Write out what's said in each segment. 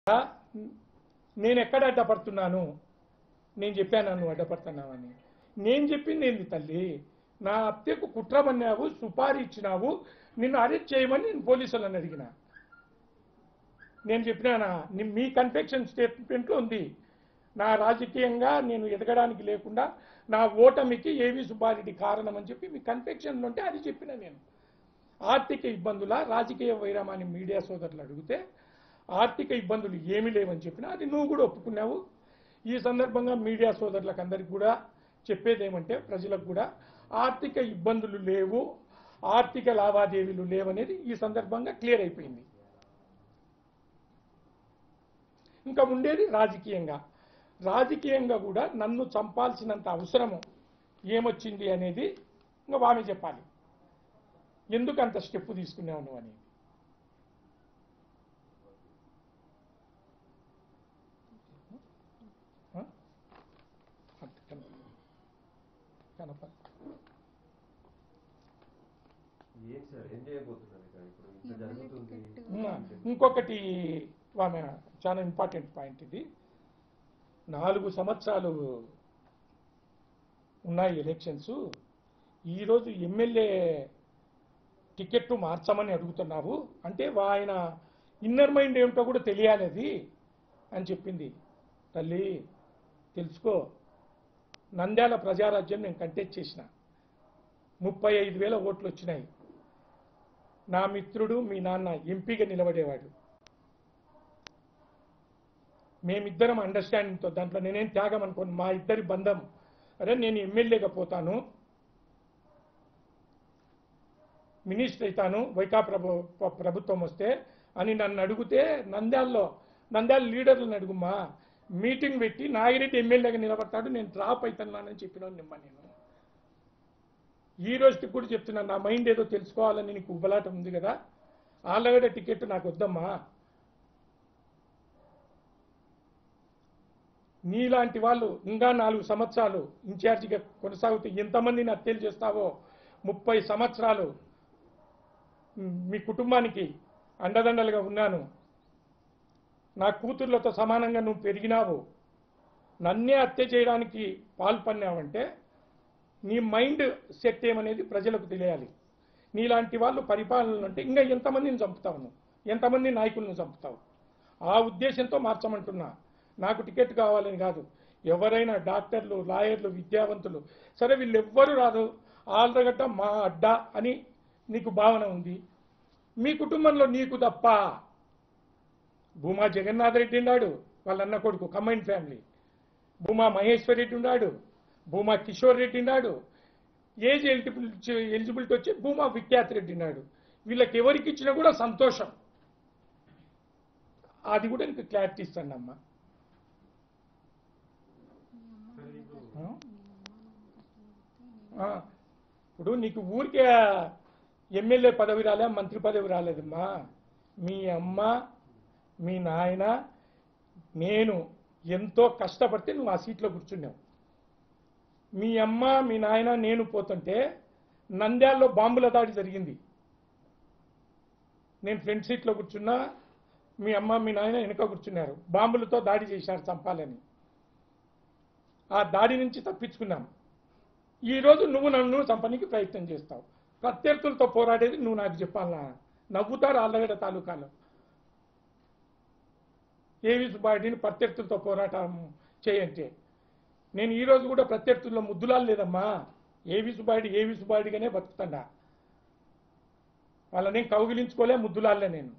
నేను ఎక్కడ అడ్డపడుతున్నాను నేను చెప్పాను నువ్వు అడ్డపడుతున్నావని నేను చెప్పింది ఏంది తల్లి నా హత్యకు కుట్రమన్నావు సుపారీ ఇచ్చినావు నిన్ను అరెస్ట్ చేయమని నేను పోలీసులను అడిగిన నేను చెప్పినానా ని- మీ కన్ఫెక్షన్ స్టేట్మెంట్లో ఉంది నా రాజకీయంగా నేను ఎదగడానికి లేకుండా నా ఓటమికి ఏవి సుబ్బారెడ్డి కారణం అని చెప్పి మీ కన్ఫెక్షన్లో ఉంటే అది చెప్పిన నేను ఆర్థిక ఇబ్బందుల రాజకీయ వైరమాని మీడియా సోదరులు అడిగితే ఆర్థిక ఇబ్బందులు ఏమీ లేవని చెప్పినా అది నువ్వు కూడా ఒప్పుకున్నావు ఈ సందర్భంగా మీడియా సోదరులకు అందరికి కూడా చెప్పేది ఏమంటే ప్రజలకు కూడా ఆర్థిక ఇబ్బందులు లేవు ఆర్థిక లావాదేవీలు లేవనేది ఈ సందర్భంగా క్లియర్ అయిపోయింది ఇంకా ఉండేది రాజకీయంగా రాజకీయంగా కూడా నన్ను చంపాల్సినంత అవసరము ఏమొచ్చింది అనేది ఇంకా ఆమె చెప్పాలి ఎందుకు అంత స్టెప్ తీసుకున్నావు నువ్వు అనేది ఆ? కనప- కనప- ఏం సార్ ఏం చేయబోతున్నారు ఇక్కడ ఇప్పుడు ఇంత జరుగుతుంది ఉన్నా. ఇంకొకటి ఆమె చాలా ఇంపార్టెంట్ పాయింట్ ఇది నాలుగు సంవత్సరాలు ఉన్నాయి ఎలక్షన్స్ ఈరోజు ఎమ్మెల్యే టికెట్ మార్చమని అడుగుతున్నావు అంటే వా- ఆయన ఇన్నర్ మైండ్ ఏమిటో కూడా తెలియాలి అది అని చెప్పింది తల్లి తెలుసుకో నంద్యాల ప్రజారాజ్యం నేను కంటెస్ట్ చేసిన ముప్పై ఐదు వేల ఓట్లు వచ్చినాయి నా మిత్రుడు మీ నాన్న ఎంపీగా నిలబడేవాడు మేమిద్దరం అండర్స్టాండింగ్తో దాంట్లో నేనేం త్యాగం అనుకోను మా ఇద్దరి బంధం అరే నేను ఎమ్మెల్యేగా పోతాను మినిస్టర్ అవుతాను వైకా ప్రభు ప్ర- ప్రభుత్వం వస్తే అని నన్ను అడిగితే నంద్యాలలో నంద్యాల లీడర్లను అడుగుమా మీటింగ్ పెట్టి నాగిరెడ్డి ఎమ్మెల్యేగా నిలబడతాడు నేను డ్రాప్ అవుతున్నానని చెప్పిన నిమ్మ నేను ఈ రోజుకి కూడా చెప్తున్నాను నా మైండ్ ఏదో తెలుసుకోవాలని నీకు ఉబ్బలాట ఉంది కదా ఆళ్ళగడ్డ టికెట్ నాకు వద్దమ్మా నీలాంటి వాళ్ళు ఇంకా నాలుగు సంవత్సరాలు ఇన్ఛార్జిగా కొనసాగుతూ ఎంతమందిని హత్యలు చేస్తావో ముప్పై సంవత్సరాలు మ్, మీ కుటుంబానికి అండదండలుగా ఉన్నాను నా కూతుర్లతో సమానంగా నువ్వు పెరిగినావు నన్నే హత్య చేయడానికి పాల్పన్నావంటే నీ మైండ్ సెట్ ఏమనేది ప్రజలకు తెలియాలి నీలాంటి వాళ్ళు పరిపాలన అంటే ఇంకా ఎంతమందిని చంపుతావు నువ్వు ఎంతమంది నాయకులను చంపుతావు ఆ ఉద్దేశంతో మార్చమంటున్నా నాకు టికెట్ కావాలని కాదు ఎవరైనా డాక్టర్లు లాయర్లు విద్యావంతులు సరే వీళ్ళు ఎవ్వరు రాదు ఆల్రగడ్డ మా అడ్డ అని నీకు భావన ఉంది మీ కుటుంబంలో నీకు తప్ప భూమా జగన్నాథ్ రెడ్డి ఉన్నాడు వాళ్ళ అన్న కొడుకు కంబైన్ ఫ్యామిలీ భూమా మహేశ్వర్ రెడ్డి ఉన్నాడు భూమా కిషోర్ రెడ్డి ఉన్నాడు ఏజ్ ఎలిజిబిలిటీ ఎలిజిబిలిటీ వచ్చి భూమా విఖ్యాత్ రెడ్డి ఉన్నాడు వీళ్ళకి ఎవరికి ఇచ్చినా కూడా సంతోషం అది కూడా నీకు క్లారిటీ ఇస్తాను అమ్మా సార్ ఇప్పుడు ఆ, ఇప్పుడు నీకు ఊరికే ఎమ్మెల్యే పదవి రాలే మంత్రి పదవి రాలేదమ్మా మీ అమ్మ మీ నాయన నేను ఎంతో కష్టపడితే నువ్వు ఆ సీట్లో కూర్చున్నావు మీ అమ్మ మీ నాయన నేను పోతుంటే నంద్యాలలో బాంబుల దాడి జరిగింది నేను ఫ్రంట్ సీట్లో కూర్చున్నా మీ అమ్మ మీ నాయన వెనుక కూర్చున్నారు బాంబులతో దాడి చేశారు చంపాలని ఆ దాడి నుంచి తప్పించుకున్నాం ఈ రోజు నువ్వు నన్ను చంపనీకి ప్రయత్నం చేస్తావు ప్రత్యర్థులతో పోరాడేది నువ్వు నాకు చెప్పాలా నవ్వుతారు ఆళ్ళగడ్డ తాలూకాలో ఏవి సుబ్బారెడ్డిని ప్రత్యర్థులతో పోరాటం చేయంటే నేను ఈ రోజు కూడా ప్రత్యర్థుల్లో ముద్దులాలు లేదమ్మా ఏవి సుబ్బారెడ్డి ఏవి సుబ్బారెడ్డిగానే బతుకుతాడా వాళ్ళని కౌగిలించుకోలే ముద్దులాలే నేను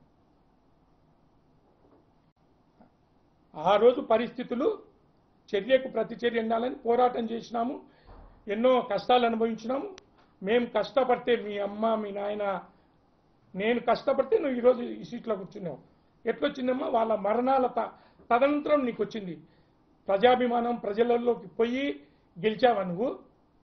ఆ రోజు పరిస్థితులు చర్యకు ప్రతిచర్య ఉండాలని పోరాటం చేసినాము ఎన్నో కష్టాలు అనుభవించినాము మేము కష్టపడితే మీ అమ్మ మీ నాయన నేను కష్టపడితే నువ్వు ఈరోజు ఈ సీట్లో కూర్చున్నావు ఎట్లొచ్చిందమ్మా వాళ్ళ మరణాల త- తదనంతరం నీకు వచ్చింది ప్రజాభిమానం ప్రజలలోకి పోయి గెలిచావా నువ్వు